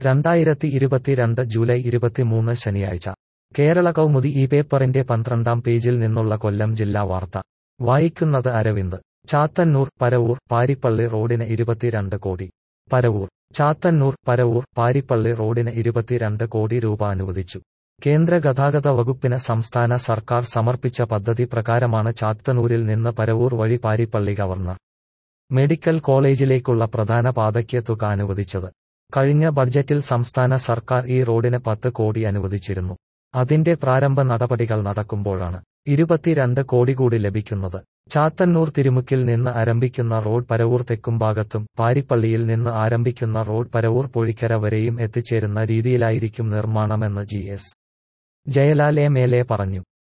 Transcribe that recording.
രണ്ടായിരത്തി ഇരുപത്തിരണ്ട് ജൂലൈ ഇരുപത്തിമൂന്ന് ശനിയാഴ്ച കേരള കൗമുദി ഈ പേപ്പറിന്റെ പന്ത്രണ്ടാം പേജിൽ നിന്നുള്ള കൊല്ലം ജില്ലാ വാർത്ത വായിക്കുന്നത് അരവിന്ദ് ചാത്തന്നൂർ പരവൂർ പാരിപ്പള്ളി റോഡിന് ഇരുപത്തിരണ്ട് കോടി പരവൂർ ചാത്തന്നൂർ പരവൂർ പാരിപ്പള്ളി റോഡിന് ഇരുപത്തിരണ്ട് കോടി രൂപ അനുവദിച്ചു കേന്ദ്ര ഗതാഗത വകുപ്പിന് സംസ്ഥാന സർക്കാർ സമർപ്പിച്ച പദ്ധതി പ്രകാരമാണ് ചാത്തന്നൂരിൽ നിന്ന് പരവൂർ വഴി പാരിപ്പള്ളി ഗവർണർ മെഡിക്കൽ കോളേജിലേക്കുള്ള പ്രധാന പാതയ്ക്ക് തുക അനുവദിച്ചത് കഴിഞ്ഞ ബഡ്ജറ്റിൽ സംസ്ഥാന സർക്കാർ ഈ റോഡിന് പത്ത് കോടി അനുവദിച്ചിരുന്നു അതിന്റെ പ്രാരംഭ നടപടികൾ നടക്കുമ്പോഴാണ് ഇരുപത്തിരണ്ട് കോടി കൂടി ലഭിക്കുന്നത് ചാത്തന്നൂർ തിരുമുക്കിൽ നിന്ന് ആരംഭിക്കുന്ന റോഡ് പരവൂർ തെക്കുംഭാഗത്തും പാരിപ്പള്ളിയിൽ നിന്ന് ആരംഭിക്കുന്ന റോഡ് പരവൂർ പൊഴിക്കര വരെയും എത്തിച്ചേരുന്ന രീതിയിലായിരിക്കും നിർമ്മാണമെന്ന് G S Jayalal M L A പറഞ്ഞു